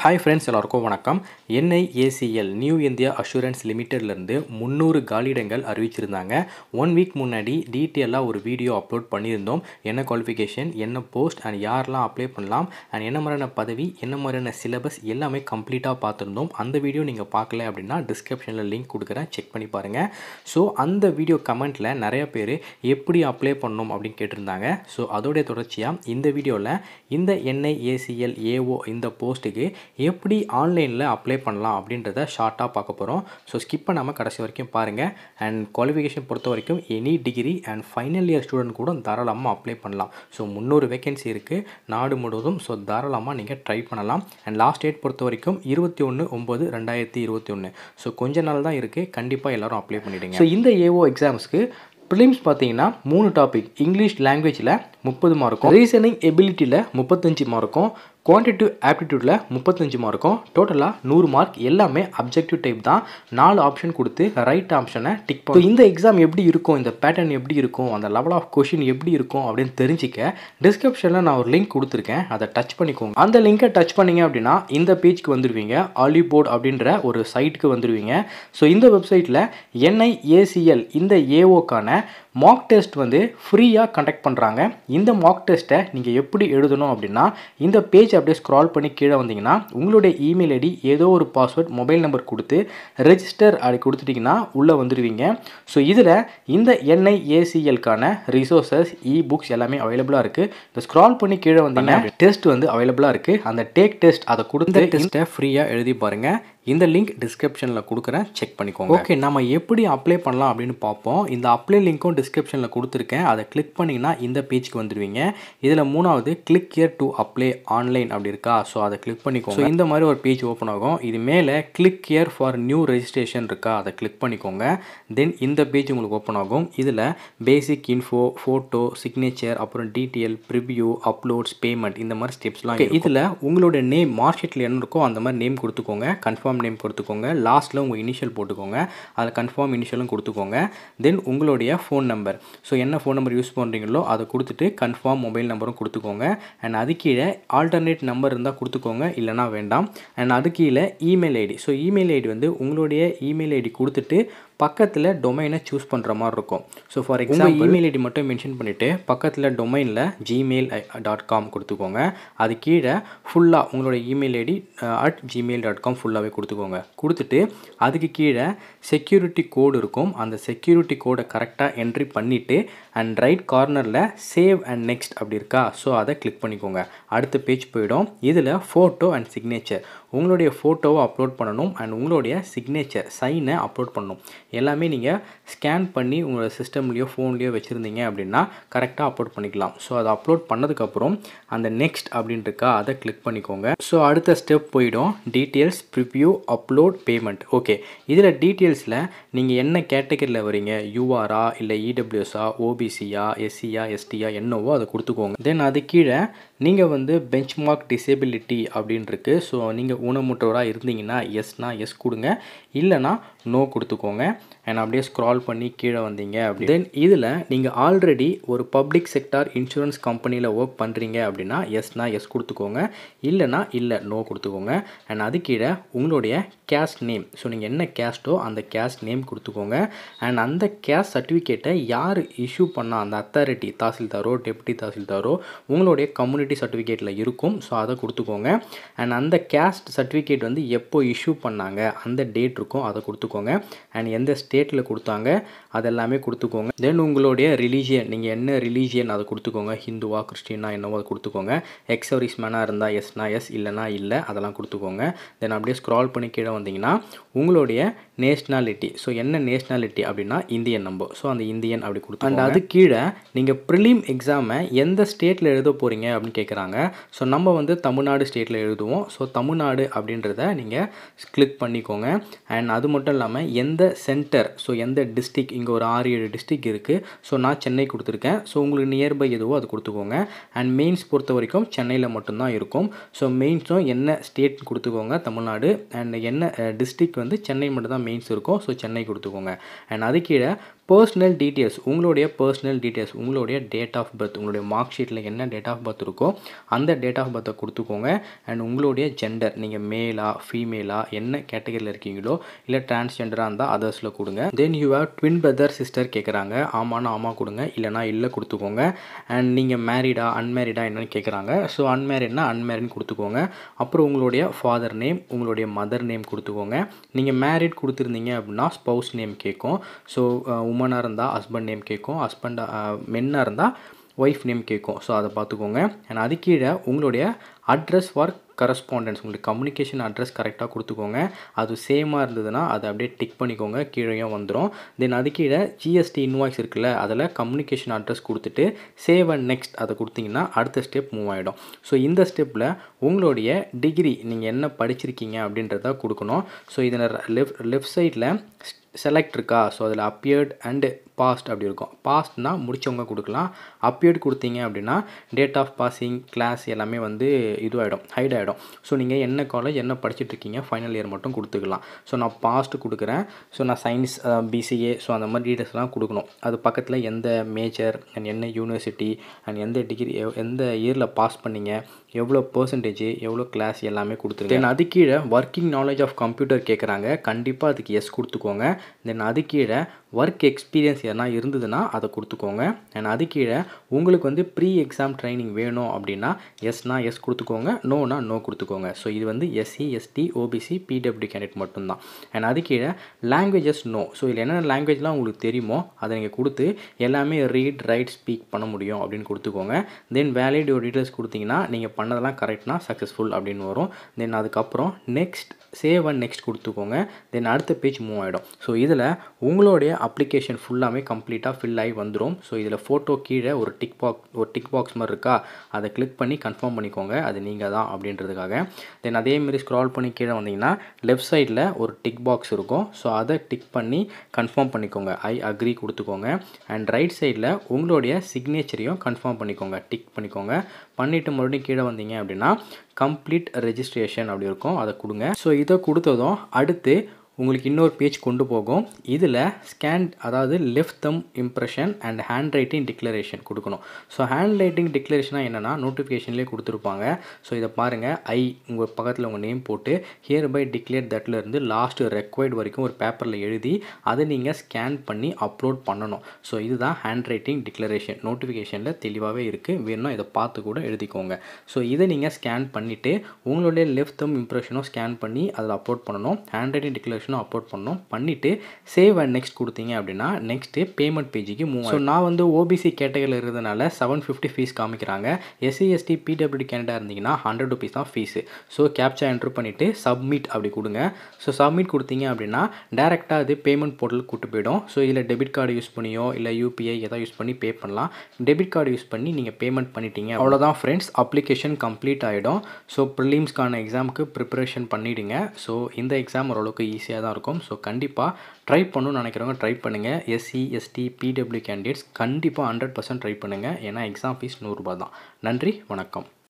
hi friends எல்லாருக்கும் வணக்கம் NIACL new India assurance லிமிட்டட்லேருந்து முந்நூறு காலியிடங்கள் அறிவிச்சிருந்தாங்க ஒன் வீக் முன்னாடி டீட்டெயிலாக ஒரு வீடியோ அப்லோட் பண்ணியிருந்தோம் என்ன குவாலிஃபிகேஷன் என்ன போஸ்ட் அண்ட் யாரெல்லாம் அப்ளை பண்ணலாம் அண்ட் என்ன மாதிரியான பதவி என்ன மாதிரியான சிலபஸ் எல்லாமே கம்ப்ளீட்டாக பார்த்துருந்தோம் அந்த வீடியோ நீங்கள் பார்க்கல அப்படின்னா டிஸ்கிரிப்ஷனில் லிங்க் கொடுக்குறேன் செக் பண்ணி பாருங்கள் ஸோ அந்த வீடியோ கமெண்ட்டில் நிறைய பேர் எப்படி அப்ளை பண்ணணும் அப்படின்னு கேட்டிருந்தாங்க ஸோ அதோடைய தொடர்ச்சியாக இந்த வீடியோவில் இந்த என்ஐஏசிஎல் ஏஓ இந்த போஸ்ட்டுக்கு எப்படி ஆன்லைனில் அப்ளை பண்ணலாம் அப்படின்றத ஷார்ட்டாக பார்க்க போகிறோம் ஸோ ஸ்கிப் பண்ணாமல் கடைசி வரைக்கும் பாருங்கள் அண்ட் குவாலிஃபிகேஷன் பொறுத்த வரைக்கும் any degree and final year student கூட தாராளமாக அப்ளை பண்ணலாம் ஸோ முந்நூறு வேகன்சி இருக்குது நாடு முழுவதும் ஸோ தாராளமாக நீங்கள் ட்ரை பண்ணலாம் அண்ட் லாஸ்ட் டேட் பொறுத்த வரைக்கும் இருபத்தி ஒன்று ஒம்பது ரெண்டாயிரத்தி இருபத்தி ஒன்று ஸோ கொஞ்ச நாள் தான் இருக்குது கண்டிப்பாக எல்லோரும் அப்ளை பண்ணிவிடுங்க ஸோ இந்த ஏஓ எக்ஸாம்ஸ்க்கு ப்ரிலிம்ஸ் பார்த்தீங்கன்னா மூணு டாபிக் இங்கிலீஷ் லாங்குவேஜில் முப்பது மார்க்கும் ரீசனிங் எபிலிட்டியில் முப்பத்தஞ்சு மார்க்கும் குவான்டிட்டிவ் ஆப்டிடியூடில் முப்பத்தஞ்சு மார்க்கும் டோட்டலாக நூறு மார்க் எல்லாமே அப்ஜெக்டிவ் டைப் தான் நாலு ஆப்ஷன் கொடுத்து ரைட் ஆப்ஷனை டிக் பண்ணி இந்த எக்ஸாம் எப்படி இருக்கும் இந்த பேட்டர்ன் எப்படி இருக்கும் அந்த லெவல் ஆஃப் கொஷின் எப்படி இருக்கும் அப்படின்னு தெரிஞ்சிக்க டிஸ்கிரிப்ஷனில் நான் ஒரு லிங்க் கொடுத்துருக்கேன் அதை டச் பண்ணிக்கோங்க அந்த லிங்கை டச் பண்ணிங்க அப்படின்னா இந்த பேஜ்க்கு வந்துடுவீங்க ஆலிபோர்ட் அப்படின்ற ஒரு சைட்டுக்கு வந்துடுவீங்க ஸோ இந்த வெப்சைட்டில் என்ஐஏசிஎல் இந்த ஏஓக்கான மாக் டெஸ்ட் வந்து ஃப்ரீயாக கண்டக்ட் பண்ணுறாங்க இந்த மாக் டெஸ்ட்டை நீங்கள் எப்படி எழுதணும் அப்படின்னா இந்த பேஜ் அப்படியே ஸ்க்ரால் பண்ணி கீழே வந்தீங்கன்னா உங்களுடைய இமெயில் ஐடி ஏதோ ஒரு பாஸ்வேர்ட் மொபைல் நம்பர் கொடுத்து ரெஜிஸ்டர் அப்படி கொடுத்துட்டிங்கன்னா உள்ளே வந்துடுவீங்க ஸோ இதில் இந்த என்ஐஏசிஎல்கான ரிசோர்ஸஸ் இ புக்ஸ் எல்லாமே அவைலபிளாக இருக்குது இந்த ஸ்க்ரால் பண்ணி கீழே வந்தீங்கன்னா டெஸ்ட் வந்து அவைலபிளாக இருக்குது அந்த டேக் டெஸ்ட் அதை கொடுத்து டெஸ்ட்டை ஃப்ரீயாக எழுதி பாருங்கள் இந்த லிங்க் டிஸ்கிரிப்ஷனில் கொடுக்குறேன் செக் பண்ணிக்கோங்க ஓகே நம்ம எப்படி அப்ளை பண்ணலாம் அப்படின்னு பார்ப்போம் இந்த அப்ளை லிங்க்கும் டிஸ்கிரிப்ஷனில் கொடுத்துருக்கேன் அதை கிளிக் பண்ணிங்கன்னா இந்த பேஜ்க்கு வந்துடுவீங்க இதில் மூணாவது click here to apply online அப்படி இருக்கா ஸோ அதை கிளிக் பண்ணிக்கோங்க ஸோ இந்த மாதிரி ஒரு பேஜ் ஓப்பன் ஆகும் இது மேலே click here for new registration இருக்கா அதை கிளிக் பண்ணிக்கோங்க தென் இந்த பேஜ் உங்களுக்கு ஓப்பன் ஆகும் இதில் பேசிக் இன்ஃபோ ஃபோட்டோ சிக்னேச்சர் அப்புறம் டீட்டெயில் ப்ரிவ்யூ அப்லோட்ஸ் பேமெண்ட் இந்த மாதிரி ஸ்டெப்ஸ்லாம் இதில் உங்களோட நேம் மார்க் ஷீட்டில் என்ன இருக்கோ அந்த மாதிரி நேம் கொடுத்துக்கோங்க கன்ஃபார்ம் கன்ஃபார்ம் நேம் கொடுத்துக்கோங்க லாஸ்ட்டில் உங்கள் இனிஷியல் போட்டுக்கோங்க அதில் கன்ஃபார்ம் இனிஷியலும் கொடுத்துக்கோங்க தென் உங்களுடைய ஃபோன் நம்பர் ஸோ என்ன ஃபோன் நம்பர் யூஸ் பண்ணுறீங்களோ அதை கொடுத்துட்டு கன்ஃபார்ம் மொபைல் நம்பரும் கொடுத்துக்கோங்க அண்ட் அது கீழே ஆல்டர்னேட் நம்பர் இருந்தால் கொடுத்துக்கோங்க இல்லைனா வேண்டாம் அண்ட் அது கீழே email ID so email ID வந்து உங்களுடைய இமெயில் ஐடி கொடுத்துட்டு பக்கத்தில் டொமைனை சூஸ் பண்ணுற மாதிரி இருக்கும் so for example email ID மட்டும் மென்ஷன் பண்ணிவிட்டு பக்கத்தில் டொமைனில் ஜிமெயில் டாட் காம் கொடுத்துக்கோங்க அது கீழே ஃபுல்லாக உங்களோட email ID at Gmail dot com ஃபுல்லாகவே கொடுத்துக்கோங்க கொடுத்துட்டு அதுக்கு கீழே செக்யூரிட்டி கோடு இருக்கும் அந்த செக்யூரிட்டி கோடை கரெக்டாக என்ட்ரி பண்ணிவிட்டு அண்ட் ரைட் கார்னரில் சேவ் அண்ட் நெக்ஸ்ட் அப்படி இருக்கா ஸோ அதை கிளிக் பண்ணிக்கோங்க அடுத்த பேஜ் போயிடும் இதில் ஃபோட்டோ அண்ட் சிக்னேச்சர் உங்களுடைய ஃபோட்டோவை அப்லோட் பண்ணணும் அண்ட் உங்களுடைய சிக்னேச்சர் சைனை அப்லோட் பண்ணணும் எல்லாமே நீங்கள் ஸ்கேன் பண்ணி உங்களோட சிஸ்டம்லேயோ ஃபோன்லேயோ வச்சுருந்தீங்க அப்படின்னா கரெக்டாக அப்லோட் பண்ணிக்கலாம் ஸோ அதை அப்லோட் பண்ணதுக்கப்புறம் அந்த நெக்ஸ்ட் அப்படின்ட்டு இருக்கா அதை கிளிக் பண்ணிக்கோங்க ஸோ அடுத்த ஸ்டெப் போயிடும் details preview upload payment okay இதில் டீட்டெயில்ஸில் நீங்கள் என்ன கேட்டகரியில் வரீங்க யூஆரா இல்லை இடபிள்யூஎஸா ஓபிசியா எஸ்சியா எஸ்டியா என்னவோ அதை கொடுத்துக்கோங்க தென் அது கீழே நீங்கள் வந்து பெஞ்ச் மார்க் டிசேபிலிட்டி அப்படின்னு இருக்குது ஸோ நீங்கள் ஊனமுற்றவராக இருந்தீங்கன்னா எஸ்னா எஸ் கொடுங்க இல்லைனா நோ கொடுத்துக்கோங்க அண்ட் அப்படியே ஸ்க்ரால் பண்ணி கீழே வந்தீங்க அப்படி தென் இதில் நீங்கள் ஆல்ரெடி ஒரு பப்ளிக் செக்டார் இன்சூரன்ஸ் கம்பெனியில் ஒர்க் பண்ணுறீங்க அப்படின்னா எஸ்னா எஸ் கொடுத்துக்கோங்க இல்லைனா இல்லை நோ கொடுத்துக்கோங்க அண்ட் அது கீழே உங்களுடைய கேஸ்ட் நேம் ஸோ நீங்கள் என்ன கேஸ்ட்டோ அந்த கேஸ்ட் நேம் கொடுத்துக்கோங்க அண்ட் அந்த கேஸ்ட் சர்டிஃபிகேட்டை யார் இஷ்யூ பண்ணால் அந்த அத்தாரிட்டி தாசில்தாரோ டெப்டி தாசில்தாரோ உங்களுடைய கம்யூனிட்டி சர்டிஃபிகேட்டில் இருக்கும் ஸோ அதை கொடுத்துக்கோங்க அண்ட் அந்த கேஸ்ட் சர்டிஃபிகேட் வந்து எப்போ இஷ்யூ பண்ணாங்க அந்த டேட் இருக்கும் அதை கொடுத்துக்கோங்க அண்ட் எந்த ஸ்டேட்டில் கொடுத்தாங்க அதெல்லாமே கொடுத்துக்கோங்க தென் உங்களுடைய ரிலீஜியன் நீங்கள் என்ன ரிலீஜியன் அதை கொடுத்துக்கோங்க ஹிந்துவா கிறிஸ்டினா என்னவோ அதை கொடுத்துக்கோங்க எக்ஸவரிஸ் மேனாக இருந்தால் எஸ்னா எஸ் இல்லைனா இல்லை அதெல்லாம் கொடுத்துக்கோங்க தென் அப்படியே ஸ்க்ரால் பண்ணி கீழே வந்தீங்கன்னா உங்களுடைய நேஷ்னாலிட்டி ஸோ என்ன நேஷ்னாலிட்டி அப்படின்னா இந்தியன் நம்பர் ஸோ அந்த இந்தியன் அப்படி கொடுத்து அண்ட் அது கீழே நீங்கள் ப்ரிலிம் எக்ஸாமை எந்த ஸ்டேட்டில் எழுத போகிறீங்க அப்படின்னு கேட்குறாங்க ஸோ நம்ம வந்து தமிழ்நாடு ஸ்டேட்டில் எழுதுவோம் ஸோ தமிழ்நாடு அப்படின்றத நீங்கள் கிளிக் பண்ணிக்கோங்க அண்ட் அது மட்டும் இல்லாமல் எந்த சென்டர் ஸோ எந்த டிஸ்ட்ரிக் இங்கே ஒரு ஆறு ஏழு டிஸ்ட்ரிக் இருக்குது ஸோ நான் சென்னை கொடுத்துருக்கேன் ஸோ உங்களுக்கு நியர்பை எதுவோ அது கொடுத்துக்கோங்க அண்ட் மெயின்ஸ் பொறுத்த வரைக்கும் சென்னையில் மட்டும்தான் இருக்கும் ஸோ மெயின்ஸும் என்ன ஸ்டேட் கொடுத்துக்கோங்க தமிழ்நாடு அண்ட் என்ன டிஸ்ட்ரிக் வந்து சென்னை மட்டும் தான் மெயின்ஸ் இருக்கும் ஸோ சென்னை கொடுத்துக்கோங்க அண்ட் அது கீழே பர்சனல் டீட்டெயில்ஸ் உங்களுடைய பர்சனல் டீட்டெயில்ஸ் உங்களுடைய டேட் ஆஃப் பர்த் உங்களுடைய மார்க் ஷீட்டில் என்ன டேட் ஆஃப் பர்த் இருக்கோ அந்த டேட் ஆஃப் பர்த்தை கொடுத்துக்கோங்க அண்ட் உங்களுடைய ஜெண்டர் நீங்கள் மேலா ஃபீமேலா என்ன கேட்டகரியில் இருக்கீங்களோ இல்லை டிரான்ஸ்ஜெண்டராக இருந்தால் அதர்ஸில் கொடுங்க then you have twin brother sister கேட்குறாங்க ஆமானா ஆமாம் கொடுங்க இல்லைனா இல்லை கொடுத்துக்கோங்க அண்ட் நீங்கள் மேரிடா அன்மேரிடா என்னன்னு கேட்குறாங்க ஸோ அன்மேரிட்னா அன்மேரிட்னு கொடுத்துக்கோங்க அப்புறம் உங்களுடைய ஃபாதர் நேம் உங்களுடைய மதர் நேம் கொடுத்துக்கோங்க நீங்கள் மேரிட் கொடுத்துருந்தீங்க அப்படின்னா ஸ்பௌஸ் நேம் கேட்கும் ஸோ உமனாக இருந்தால் ஹஸ்பண்ட் நேம் கேட்கும் ஹஸ்பண்டாக மென்னாக இருந்தால் ஒய்ஃப் நேம் கேட்கும் ஸோ அதை பார்த்துக்கோங்க அண்ட் அது கீழே உங்களுடைய அட்ரஸ் ஃபார் கரஸ்பாண்டன்ஸ் உங்களுக்கு கம்யூனிகேஷன் அட்ரஸ் கரெக்டாக கொடுத்துக்கோங்க அது சேமாக இருந்ததுன்னா அதை அப்படியே டிக் பண்ணிக்கோங்க கீழேயும் வந்துடும் தென் அது கீழே ஜிஎஸ்டி இன்வாய்ஸ் இருக்குல்ல அதில் கம்யூனிகேஷன் அட்ரஸ் கொடுத்துட்டு சேவ் அண்ட் நெக்ஸ்ட் அதை கொடுத்தீங்கன்னா அடுத்த ஸ்டெப் மூவ் ஆகிடும் ஸோ இந்த ஸ்டெப்பில் உங்களுடைய டிகிரி நீங்கள் என்ன படிச்சிருக்கீங்க அப்படின்றத கொடுக்கணும் ஸோ இதில் லெஃப்ட் லெஃப்ட் சைடில் செலக்ட் இருக்கா ஸோ அதில் அப்பியர்ட் அண்டு பாஸ்ட் அப்படி இருக்கும் பாஸ்ட்னா முடித்தவங்க கொடுக்கலாம் அப்பியர்ட் கொடுத்தீங்க அப்படின்னா டேட் ஆஃப் பாசிங் கிளாஸ் எல்லாமே வந்து இதுவாகிடும் ஹைட் ஆகிடும் ஸோ நீங்கள் என்ன காலேஜ் என்ன படிச்சுட்டு இருக்கீங்க ஃபைனல் இயர் மட்டும் கொடுத்துக்கலாம் ஸோ நான் பாஸ்ட் கொடுக்குறேன் ஸோ நான் சயின்ஸ் பிசிஏ ஸோ அந்த மாதிரி டீட்டெயில்ஸ்லாம் கொடுக்கணும் அது பக்கத்தில் எந்த மேஜர் அண்ட் என்ன யூனிவர்சிட்டி அண்ட் எந்த டிகிரி எந்த இயரில் பாஸ் பண்ணீங்க எவ்வளோ பர்சன்டேஜ் எவ்வளோ கிளாஸ் எல்லாமே கொடுத்துருங்க தென் அது கீழே ஒர்க்கிங் நாலேஜ் ஆஃப் கம்ப்யூட்டர் கேட்குறாங்க கண்டிப்பாக அதுக்கு எஸ் கொடுத்துக்கோங்க தென் அது கீழே ஒர்க் எக்ஸ்பீரியன்ஸ் எதனா இருந்ததுன்னா அதை கொடுத்துக்கோங்க அண்ட் அது கீழே உங்களுக்கு வந்து ப்ரீ எக்ஸாம் ட்ரைனிங் வேணும் அப்படின்னா எஸ்னா எஸ் கொடுத்துக்கோங்க நோனா நோ கொடுத்துக்கோங்க ஸோ இது வந்து SC ST OBC PWD candidate மட்டும்தான் அண்ட் அது கீழே லாங்குவேஜஸ் நோ ஸோ இதில் என்னென்ன லாங்குவேஜ்லாம் உங்களுக்கு தெரியுமோ அதை நீங்கள் கொடுத்து எல்லாமே ரீட் ரைட் ஸ்பீக் பண்ண முடியும் அப்படின்னு கொடுத்துக்கோங்க தென் வேலிட் ஒரு டீட்டெயில்ஸ் கொடுத்தீங்கன்னா நீங்கள் பண்ணதெல்லாம் கரெக்ட்னா சக்ஸஸ்ஃபுல் அப்படின்னு வரும் தென் அதுக்கப்புறம் நெக்ஸ்ட் சேவ் அண்ட் நெக்ஸ்ட் கொடுத்துக்கோங்க தென் அடுத்த பேஜ் மூவ் ஆகிடும் ஸோ இதில் உங்களுடைய அப்ளிகேஷன் ஃபுல்லாமே கம்ப்ளீட்டாக ஃபில் ஆகி வந்துடும் ஸோ இதில் ஃபோட்டோ கீழே ஒரு டிக் பாக்ஸ் ஒரு டிக் பாக்ஸ் மாதிரி இருக்கா அதை கிளிக் பண்ணி கன்ஃபார்ம் பண்ணிக்கோங்க அது நீங்கள் தான் அப்படின்றதுக்காக தென் அதேமாரி ஸ்க்ரால் பண்ணி கீழே வந்தீங்கன்னா லெஃப்ட் சைடில் ஒரு டிக் பாக்ஸ் இருக்கும் ஸோ அதை டிக் பண்ணி கன்ஃபார்ம் பண்ணிக்கோங்க ஐ அக்ரி கொடுத்துக்கோங்க அண்ட் ரைட் சைடில் உங்களுடைய சிக்னேச்சரையும் கன்ஃபார்ம் பண்ணிக்கோங்க டிக் பண்ணிக்கோங்க பண்ணிவிட்டு மறுபடியும் கீழே வந்தீங்க அப்படின்னா கம்ப்ளீட் ரெஜிஸ்ட்ரேஷன் அப்படி இருக்கும் அதை கொடுங்க ஸோ இதை கொடுத்ததும் அடுத்து உங்களுக்கு இன்னொரு பேஜ் கொண்டு போகும் இதில் ஸ்கேன் அதாவது left thumb impression and hand writing declaration கொடுக்கணும் ஸோ ஹேண்ட் ரைட்டிங் டிக்ளரேஷனாக என்னென்னா நோட்டிஃபிகேஷன்லேயே கொடுத்துருப்பாங்க ஸோ இதை பாருங்கள் ஐ உங்கள் பக்கத்தில் உங்கள் நேம் போட்டு ஹியர் பை டிக்ளேர் தட்லேருந்து லாஸ்ட் ரெக்வைர்ட் வரைக்கும் ஒரு பேப்பரில் எழுதி அதை நீங்கள் ஸ்கேன் பண்ணி அப்லோட் பண்ணணும் ஸோ இதுதான் ஹேண்ட் ரைட்டிங் டிக்ளரேஷன் நோட்டிஃபிகேஷனில் தெளிவாகவே இருக்குது வேணும்னா இதை பார்த்து கூட எழுதிக்கோங்க ஸோ இதை நீங்கள் ஸ்கேன் பண்ணிவிட்டு உங்களுடைய லெஃப்ட் தம் இம்ப்ரெஷனும் ஸ்கேன் பண்ணி அதில் அப்லோட் பண்ணணும் ஹேண்ட் ரைட்டிங் டிக்ளரேஷன் இன்ஃபர்மேஷனும் அப்லோட் பண்ணோம் பண்ணிவிட்டு சேவ் அண்ட் நெக்ஸ்ட் கொடுத்தீங்க அப்படின்னா நெக்ஸ்ட்டு பேமெண்ட் பேஜுக்கு மூவ் ஸோ நான் வந்து ஓபிசி கேட்டகரியில் இருக்கிறதுனால செவன் ஃபிஃப்டி ஃபீஸ் காமிக்கிறாங்க எஸ்சி எஸ்டி பிடபிள்யூ கேண்டா இருந்தீங்கன்னா ஹண்ட்ரட் ருபீஸ் தான் ஃபீஸு ஸோ கேப்சா என்ட்ரு பண்ணிவிட்டு சப்மிட் அப்படி கொடுங்க ஸோ சப்மிட் கொடுத்தீங்க அப்படின்னா டேரெக்டாக அது பேமெண்ட் போர்ட்டல் கூட்டு போயிடும் ஸோ இதில் டெபிட் கார்டு யூஸ் பண்ணியோ இல்லை யூபிஐ எதாவது யூஸ் பண்ணி பே பண்ணலாம் டெபிட் கார்டு யூஸ் பண்ணி நீங்கள் பேமெண்ட் பண்ணிட்டீங்க அவ்வளோதான் ஃப்ரெண்ட்ஸ் அப்ளிகேஷன் கம்ப்ளீட் ஆகிடும் ஸோ ப்ரிலிம்ஸ்க்கான எக்ஸாமுக்கு ப்ரிப்பரேஷன் பண்ணிவிடுங்க ஸோ இந்த எக்ஸாம் ஓரளவுக்கு ஈஸியாக ஈஸியாக தான் இருக்கும் ஸோ கண்டிப்பாக ட்ரை பண்ணணும்னு நினைக்கிறவங்க ட்ரை பண்ணுங்கள் எஸ்சி எஸ்டி பிடபிள்யூ கேண்டிடேட்ஸ் கண்டிப்பாக ஹண்ட்ரட் பர்சன்ட் ட்ரை பண்ணுங்கள் ஏன்னா எக்ஸாம் ஃபீஸ் நூறுரூபா தான் நன்றி வணக்கம்